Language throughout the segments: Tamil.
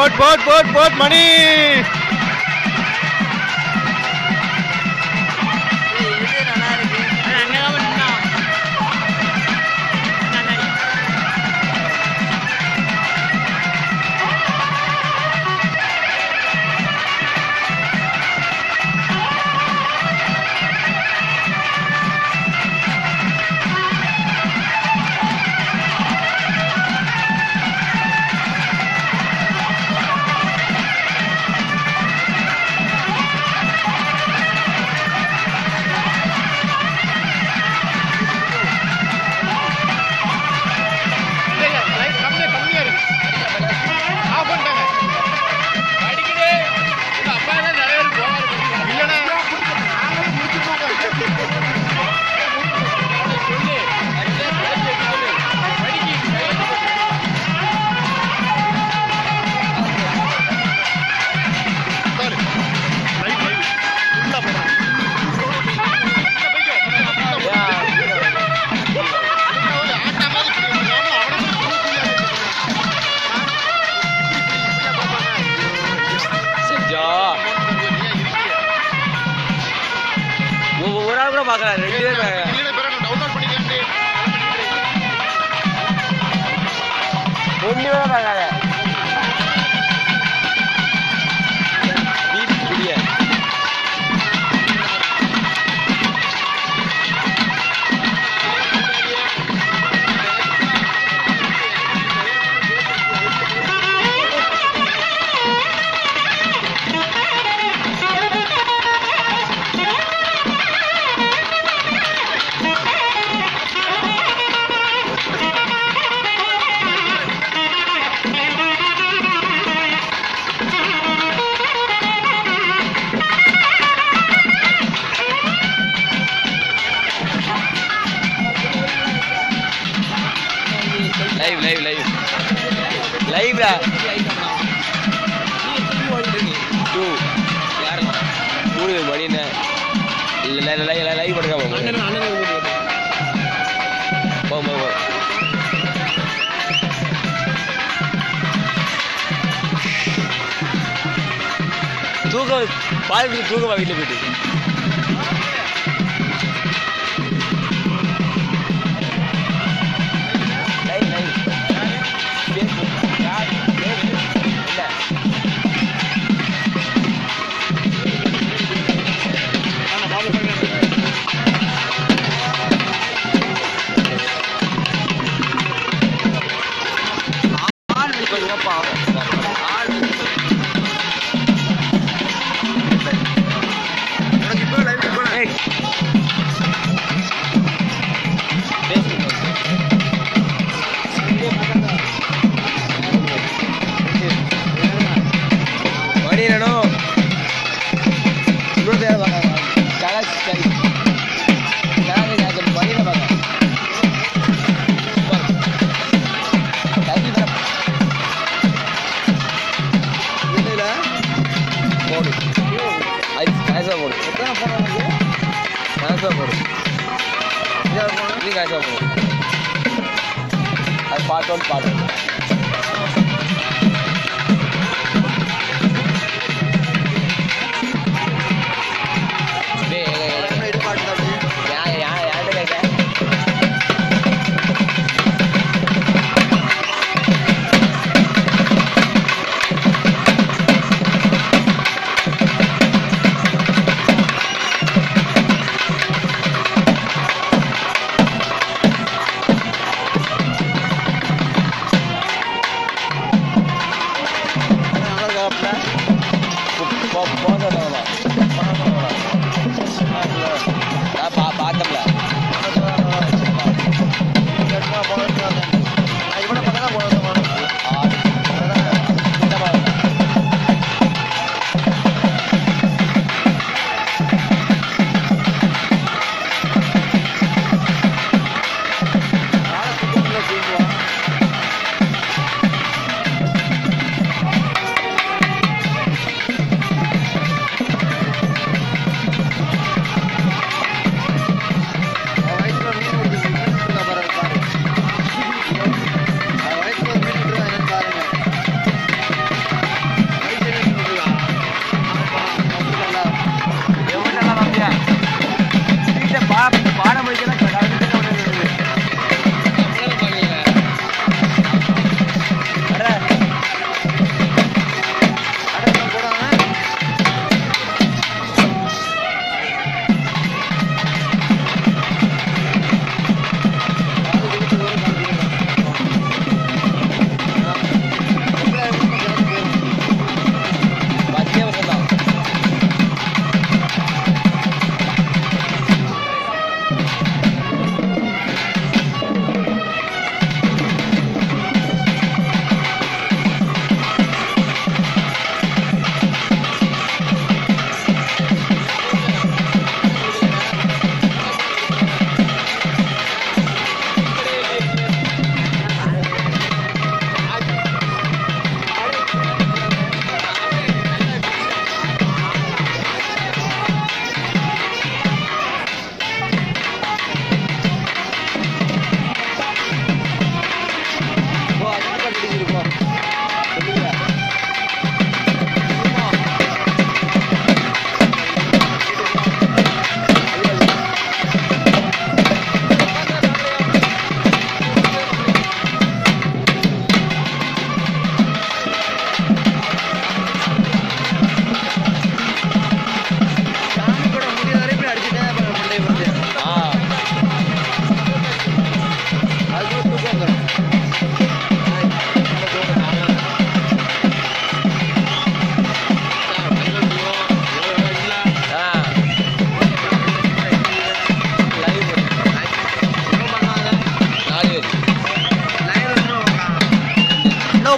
போட் போட் போட் போட் மணி செஞ்சா ஒரு ஆள் கூட பார்க்கல ரெண்டு பேர் ஒன்று பேர் பார்க்காத வீட்டு குடிய லைவ் லைவ் லைவ் லைவ்ரா டூ மூணு மணி என்ன இல்லை லைவ் லைவ் பண்ணுங்க போ போ போ தூக்கம் பால் தூக்கமா வீட்டில் போயிட்டு லைவ் லைவ் ஃபேஸ்புக் யார் ஃபேஸ்புக் இல்லை கொஞ்சம் பாவம் ஆள் ஏய். Facebook. மணியனோ இன்னொரு பேர் பார்க்க கலாச்சி கறி கலாச்சி கறி மணியனை பார்க்க கறி தான் போடு அது காசா போடு காசா போடு இது காசா போடு அது பார்த்தோன்னு பாட்டு யார் யார் யார்கிட்ட கேட்க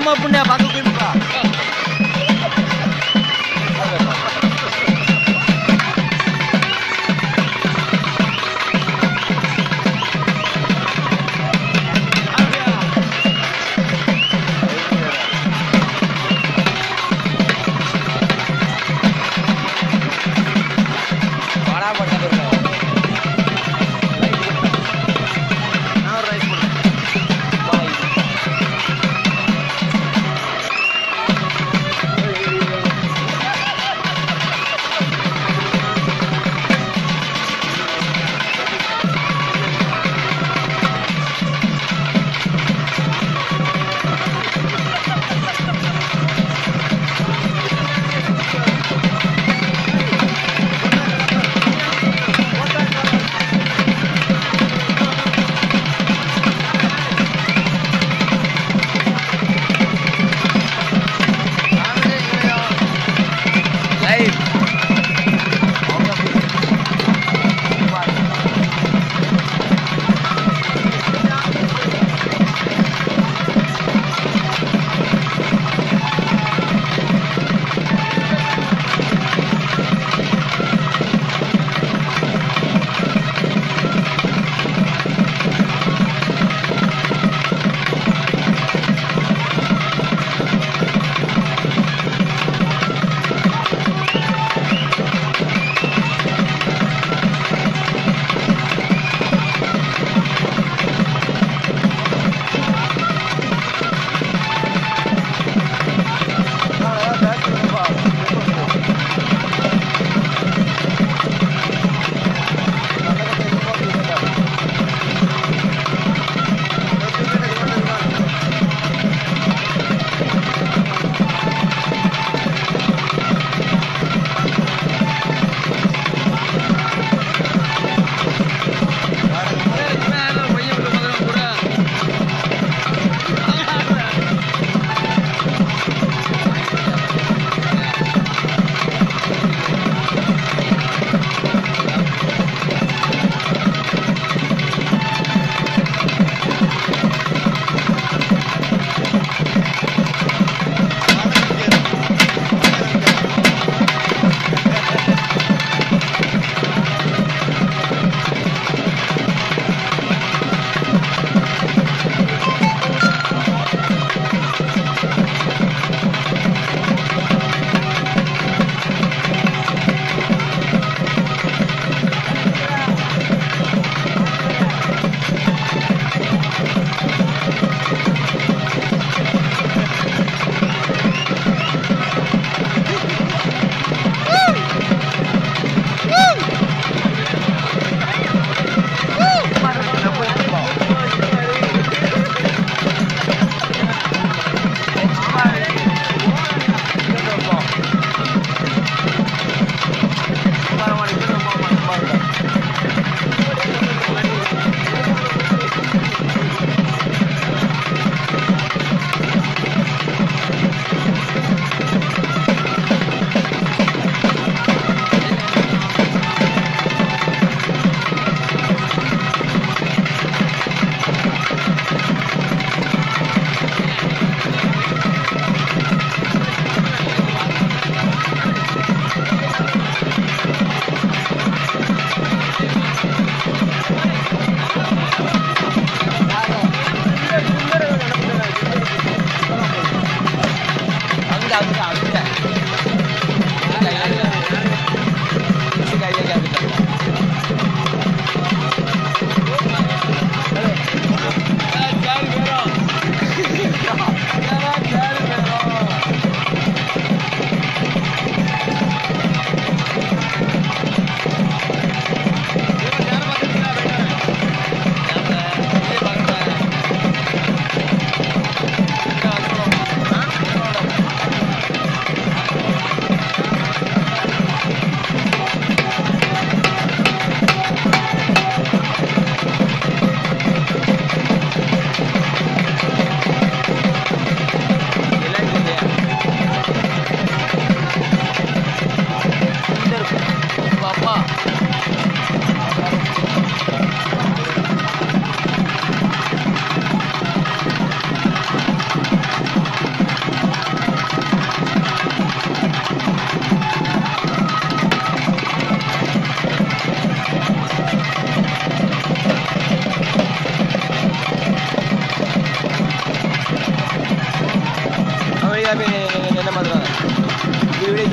நம்ம புண்ணிய பார்க்க திமுக வாடா போட்டா போடுறோம் நான் ஒரு ரைஸ் போடுறேன்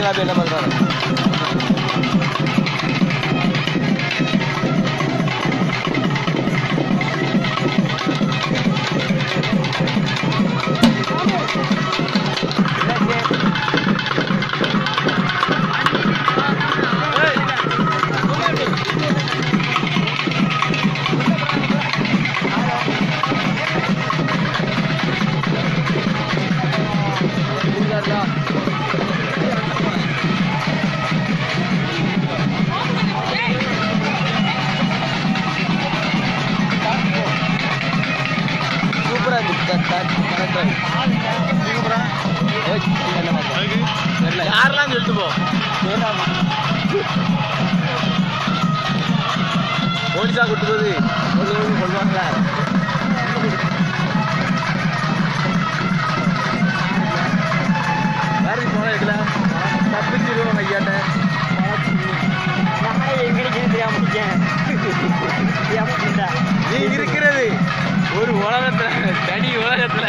காப்பி என்ன பண்ணுறாரு சூப்பராக இருந்துச்சு கரெக்டாக என்ன மாதிரி தெரியல யாரெல்லாம் சொல்லிட்டு போ போலீஸா கூட்டு போகுது சொல்லுவாங்களா வேறு போன எடுக்கல தப்பிச்சிருவோம் ஐயாட்ட நீ இருக்கிறது ஒரு உலகத்துல தனி உலகத்துல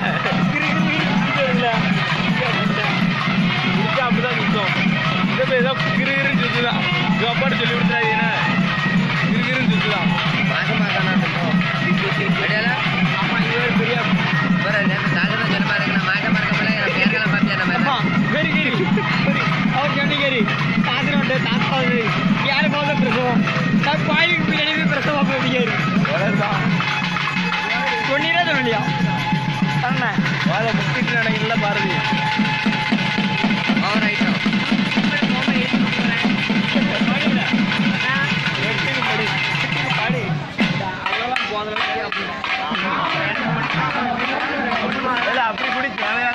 இருக்கா அப்படிதான் சுத்தம் இந்த பேர் ஏதோ கிருகிருன்னு சுத்துதான் இது அப்பாட்டு சொல்லி கொடுத்துறாது என்ன கிருகிருன்னு சுத்துதான் மாசமா தானே அடையாள ஆமா இவர் பெரிய வேற நேற்று தாஜனா ஜனமா இருக்கு நான் மாசமா இருக்க போல என் பேரெல்லாம் பார்த்தியா நம்ம வெரி கேரி ಅವ್ರು ಜನಿಗೇರಿ ತಾತನ ಹೊಟ್ಟೆ ತಾತ ಯಾರು ಹೋದ ಪ್ರಸವ ತಾವು ಪಾಯಿ ಬಿರಿಯಾನಿ ಪ್ರಸವ ಬಿಡಿಗೇರಿ சொன்னீரே சொல்லியா அண்ணா வேலை முக்கிட்டு நடக்கல பாரதி ஓவர் ஆயிட்டோம் அப்படி குடி தேவையா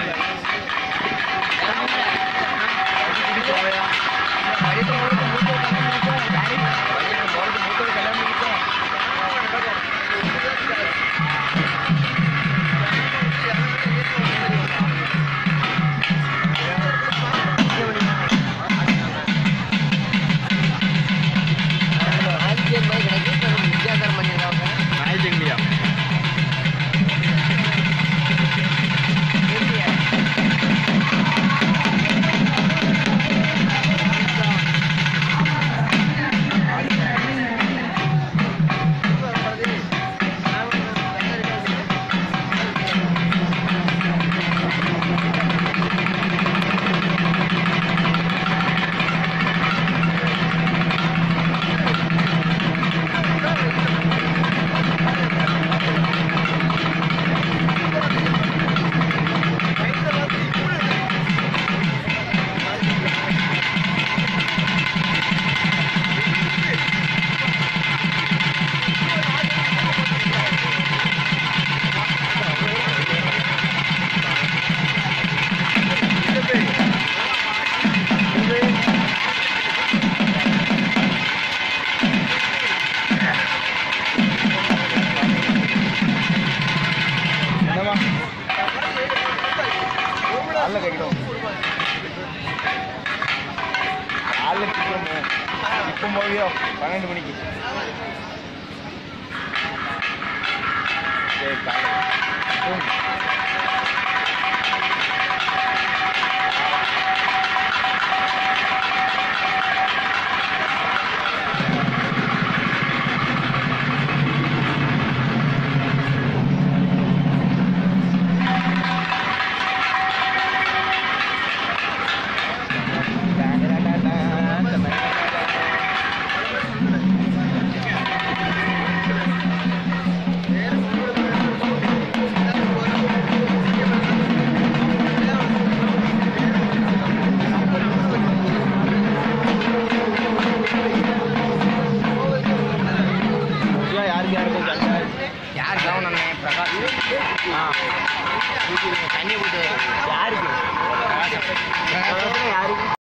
ஆதித்யன் மாதிரி கிடைக்கும் வித்தியாசம் பண்ணியிருக்காங்க நாய்ச்சிங்கடியா என்னமா காலைல கேட்கணும் காலைல கேட்கணும் இப்போ போவியோ பன்னெண்டு மணிக்கு சரி காலை யாருக்கு யாருக்கு யார் கவனம் பிரகாஷ் தண்ணி ஊற்று